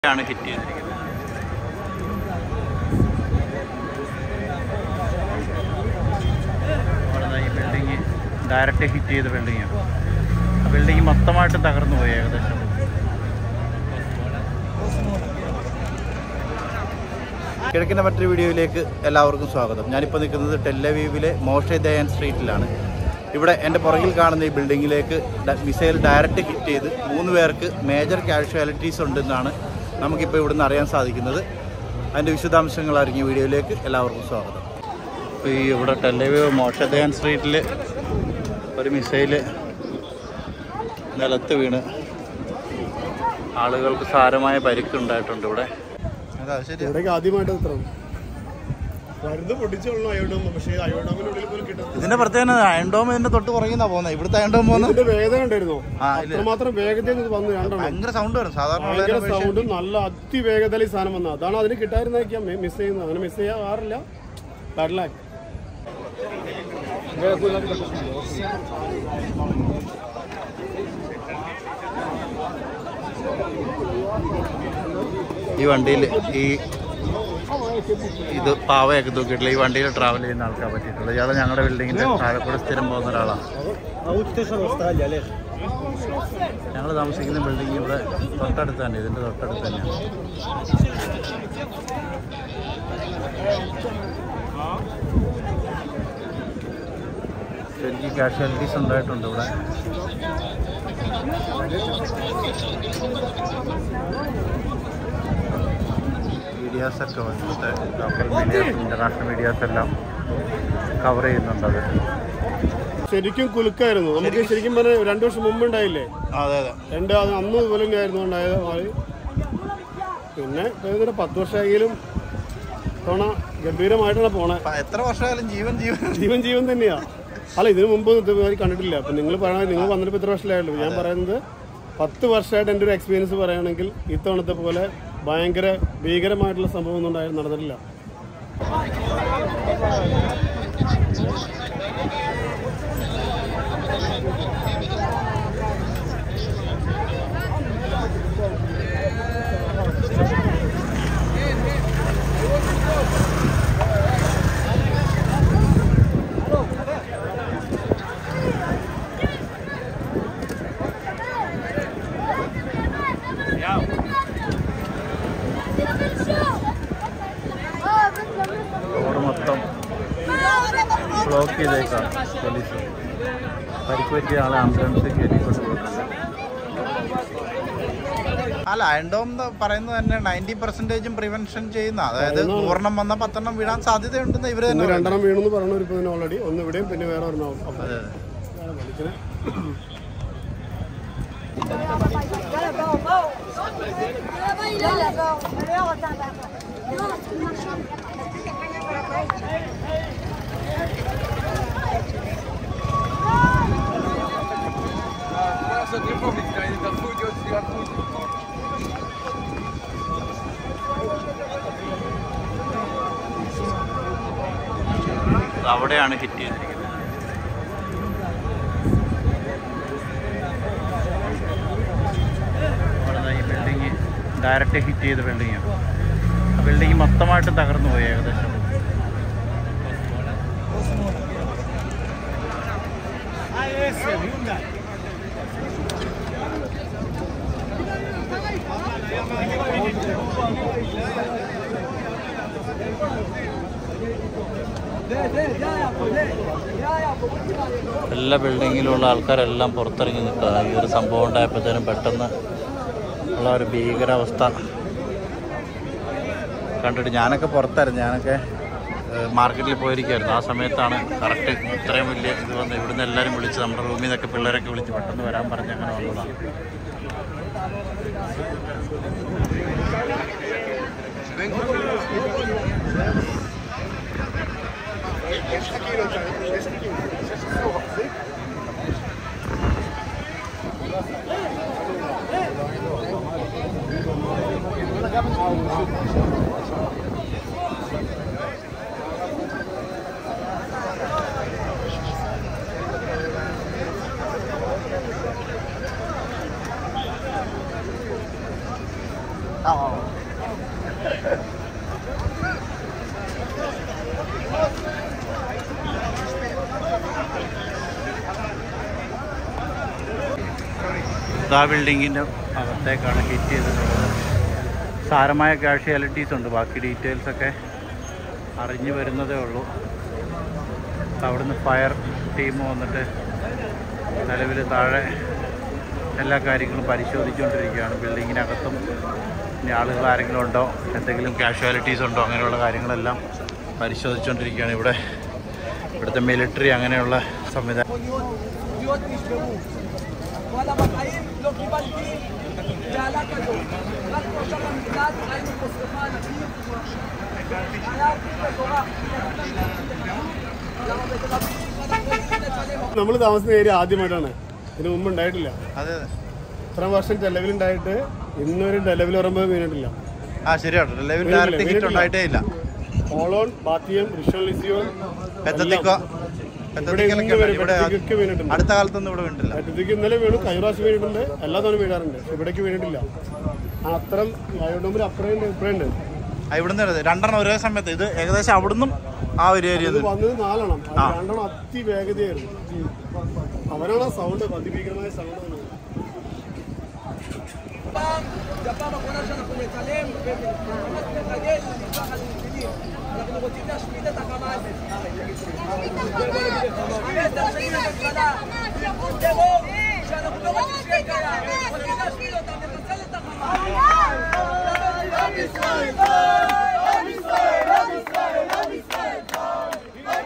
ആണ് ഹിറ്റ് ചെയ്തിരിക്കുന്നത് അവിടെ ദാ ഈ ബിൽഡിങ് ഡയറക്റ്റ് ഹിറ്റ് ചെയ്ത ബിൽഡിങ്ങാണ് ആ ബിൽഡിങ് മൊത്തമായിട്ട് തകർന്നു പോയി ഏകദേശം കിഴക്കിൻ്റെ മറ്റൊരു വീഡിയോയിലേക്ക് എല്ലാവർക്കും സ്വാഗതം ഞാനിപ്പോൾ നിൽക്കുന്നത് ടെല്ലവീവിലെ മോഷെ ദയാൻ സ്ട്രീറ്റിലാണ് ഇവിടെ എൻ്റെ പുറകിൽ കാണുന്ന ഈ ബിൽഡിങ്ങിലേക്ക് ഡ- മിസൈൽ ഡയറക്റ്റ് ഹിറ്റ് ചെയ്ത് മൂന്ന് പേർക്ക് മേജർ കാഷ്വാലിറ്റീസ് ഉണ്ടെന്നാണ് നമുക്കിപ്പോൾ ഇവിടുന്ന് അറിയാൻ സാധിക്കുന്നത് അതിൻ്റെ വിശദാംശങ്ങൾ അറിഞ്ഞ വീഡിയോയിലേക്ക് എല്ലാവർക്കും സ്വാഗതം ഇപ്പോൾ ഈ ഇവിടെ ടെല്ലവീവ് മോഷെ ദയാൻ സ്ട്രീറ്റിൽ ഒരു മിസൈൽ നിലത്ത് വീണ് ആളുകൾക്ക് സാരമായ പരിക്കുണ്ടായിട്ടുണ്ട് ഇവിടെ അതാ ശരി ഇവിടേക്ക് ആദ്യമായിട്ട് ഇത്ര മരുന്ന് പൊട്ടിച്ചുള്ളൂ അയോഡോം പക്ഷേ അയോഡോമിനുള്ളിൽ പോലും കിട്ടും ഇതിന്റെ പ്രത്യേകത അയൺഡോം ഇതിന്റെ തൊട്ട് പുറകിന്നാ പോകുന്നത് ഇവിടുത്തെ അയൺഡോം പോകുന്നത് ഇതിന്റെ വേദന ഉണ്ടായിരുന്നോ ആ ഇല്ല അത്രമാത്രം വേഗതയിൽ ഇത് വന്നു രണ്ടെണ്ണം ഭയങ്കര സൗണ്ട് വരും സാധാരണ ഭയങ്കര ഉള്ളതിനെ അപേക്ഷിച്ച് സൗണ്ടും നല്ല അതിവേഗതയിൽ ഈ സാധനം വന്നത് അതാണ് അതിന് കിട്ടായിരുന്നേക്കാം മിസ് ചെയ്യുന്നത് അങ്ങനെ മിസ് ചെയ്യാറില്ല ബാഡ് ലാക്ക് ഈ വണ്ടിയിൽ ഈ ഇത് പാവയൊക്കെ തൂക്കിയിട്ടില്ല ഈ വണ്ടിയിൽ ട്രാവൽ ചെയ്യുന്ന ആൾക്കാർ പറ്റിയിട്ടുള്ളത് ഇയാൾ ഞങ്ങളുടെ ബിൽഡിങ്ങിന്റെ താഴെ കൂടെ സ്ഥിരം പോകുന്ന ഒരാളാണ് ഞങ്ങൾ താമസിക്കുന്ന ബിൽഡിംഗ് ഇവിടെ തൊട്ടടുത്ത് തന്നെ ഇതിന്റെ തൊട്ടടുത്ത് തന്നെയാണ് ശരിക്കും കാഷ്വാലിറ്റീസ് ഉണ്ടായിട്ടുണ്ട് ഇവിടെ മീഡിയാസ് ഒക്കെ ഇവിടുത്തെ ലോക്കൽ മീഡിയാസ് ഇന്റർനാഷണൽ മീഡിയാസ് എല്ലാം കവർ ചെയ്യുന്നുണ്ട് അത് ശരിക്കും കുലുക്കായിരുന്നു നമുക്ക് ശരിക്കും പറഞ്ഞ രണ്ടു വർഷം മുമ്പ് ഉണ്ടായില്ലേ അതെ അതെ രണ്ട് അത് അന്ന് ഇതുപോലെ തന്നെയായിരുന്നു ഉണ്ടായത് ആള്. പിന്നെ ഇതിന്റെ പത്ത് വർഷമായെങ്കിലും തവണ ഗംഭീരമായിട്ടാണ് പോണേ അപ്പൊ എത്ര വർഷമായാലും ജീവൻ ജീവൻ ജീവൻ ജീവൻ തന്നെയാ അല്ല ഇതിനു മുമ്പ് ഇതുവരെ കണ്ടിട്ടില്ല അപ്പൊ നിങ്ങൾ പറയണത് നിങ്ങൾ വന്നിട്ട് ഇത്ര വർഷമായുള്ളൂ ഞാൻ പറയുന്നത് പത്ത് വർഷമായിട്ട് എൻ്റെ ഒരു എക്സ്പീരിയൻസ് പറയുകയാണെങ്കിൽ ഇത്തവണത്തെ പോലെ ഭയങ്കര ഭീകരമായിട്ടുള്ള സംഭവം ഒന്നും ഉണ്ടായി നടന്നിട്ടില്ല റോഡ് മൊത്തം ബ്ലോക്ക് ചെയ്തേക്കാം പോലീസ് പരിക്ക് പറ്റിയ ആളെ ആംബുലൻസ് കയറ്റിക്കൊണ്ട് പോകുന്നുണ്ട് അല്ല അയൺഡോം എന്ന് പറയുന്നത് തന്നെ നയൻറ്റി പെർസെന്റേജും പ്രിവെൻഷൻ ചെയ്യുന്ന അതായത് നൂറെണ്ണം വന്ന പത്തെണ്ണം വീഴാൻ സാധ്യതയുണ്ടെന്ന് ഇവര് തന്നെ ഒന്ന് രണ്ടെണ്ണം വീണെന്ന് പറഞ്ഞ ഇപ്പൊ തന്നെ ഓൾറെഡി ഒന്ന് ഇവിടെയും പിന്നെ വേറെ ഒരെണ്ണം അപ്പൊ അതെ അതെ ഇതാണ് വലിക്കണേ. അവിടെയാണ് ഹിറ്റ് ചെയ്തിരിക്കുന്നത് അവിടെ ദാ ഈ ബിൽഡിങ് ഡയറക്റ്റ് ഹിറ്റ് ചെയ്ത ബിൽഡിങ്ങാണ് ആ ബിൽഡിങ് മൊത്തമായിട്ട് തകർന്നു പോയി ഏകദേശം എല്ലാ ബിൽഡിങ്ങിലുള്ള ആൾക്കാരെല്ലാം പുറത്തിറങ്ങി നിൽക്കുക ഈ ഒരു സംഭവം ഉണ്ടായപ്പോഴത്തേനും പെട്ടെന്ന് ഉള്ള ഒരു ഭീകരാവസ്ഥ കണ്ടിട്ട് ഞാനൊക്കെ പുറത്തായിരുന്നു ഞാനൊക്കെ ഏഹ്, മാർക്കറ്റിൽ പോയിരിക്കുമായിരുന്നു ആ സമയത്താണ് കറക്റ്റ് ഇത്രയും വലിയ ഇത് വന്ന് ഇവിടുന്ന് എല്ലാവരും വിളിച്ച് നമ്മുടെ റൂമിൽ നിന്നൊക്കെ പിള്ളേരൊക്കെ വിളിച്ച് പെട്ടെന്ന് വരാൻ പറഞ്ഞ് അങ്ങനെ വന്നതാണ് ആ ബിൽഡിങ്ങിൻ്റെ അകത്തേക്കാണ് ഹിറ്റ് ചെയ്തിട്ടുള്ളത് സാരമായ കാഷ്വാലിറ്റീസ് ഉണ്ട് ബാക്കി ഡീറ്റെയിൽസ് ഒക്കെ അറിഞ്ഞു വരുന്നതേ ഉള്ളൂ അവിടുന്ന് ഫയർ ടീം വന്നിട്ട് നിലവിൽ താഴെ എല്ലാ കാര്യങ്ങളും പരിശോധിച്ചുകൊണ്ടിരിക്കുകയാണ് ബിൽഡിങ്ങിനകത്തും ഇനി ആളുകൾ ആരെങ്കിലും ഉണ്ടോ എന്തെങ്കിലും കാഷ്വാലിറ്റീസ് ഉണ്ടോ അങ്ങനെയുള്ള കാര്യങ്ങളെല്ലാം പരിശോധിച്ചുകൊണ്ടിരിക്കുകയാണ് ഇവിടെ ഇവിടുത്തെ മിലിറ്ററി അങ്ങനെയുള്ള സംവിധാനം יהודיות נשברו. וואלה, בחיים לא קיבלתי תעלה כזאת. רק עכשיו במקלט ראינו פה שרפה ענקית. היה הכי מטורף. למה בתל אביב משרד הפנים לצלם നമ്മൾ താമസിക്കുന്ന ഏരിയ ആദ്യമായിട്ടാണ് ഇതിന് മുമ്പ് ഉണ്ടായിട്ടില്ല അതെ ഇത്ര വർഷം ടെലവിലുണ്ടായിട്ട് ഇന്നൊരു ടെലവിൽ പറയുമ്പോൾ വീണിട്ടില്ല ആ ശരിയാണ് ലെവൽ ഡയറക്റ്റ് ഹിറ്റ് ഉണ്ടായിട്ടേ ഇല്ല ഓളോൺ ബാത്തിയം റിഷോൺ ലിസിയോൺ പെത്തത്തിക്കോ പെത്തത്തിക്കലൊക്കെ ഇന്ന് വരെ ഇവിടെ പെത്തത്തിക്കൊക്കെ വീണിട്ടുണ്ട്. അടുത്ത കാലത്തൊന്നും ഇവിടെ വീണിട്ടില്ല അറ്റത്തേക്ക് ഇന്നലെ വീണു കൈറാശ് വീണിട്ടുണ്ട് എല്ലാ തവണ വീഴാറുണ്ട് ഇവിടേക്ക് വീണിട്ടില്ല ആ അത്തരം ആയോണ്ടുമ്പിൽ അപ്പുറമുണ്ട് ഇപ്പഴുണ്ട് ആ, ഇവിടുന്ന് വരുന്നത്. രണ്ടെണ്ണം ഒരേ സമയത്ത് ഇത് ഏകദേശം അവിടുന്നും ആ ഒരു ഏരിയ ഇത് വന്നത് നാലെണ്ണം അത് രണ്ടെണ്ണം അതിവേഗതയായിരുന്നു അവരാണ് ആ സൗണ്ട് അതിഭീകരമായ സൗണ്ട് വന്നത് פעם, זו הפעם האחרונה שאנחנו נצלם וממש נרגש ונשמח על הנפילים. אנחנו רוצים להשמיד את החמאס. להשמיד, להשמיד את הממשלה. ארגון טרור שאנחנו לא רוצים שיהיה קיים. רוצים להשמיד אותם, לחסל את החמאס. עם ישראל! עם ישראל! עם ישראל! עם ישראל!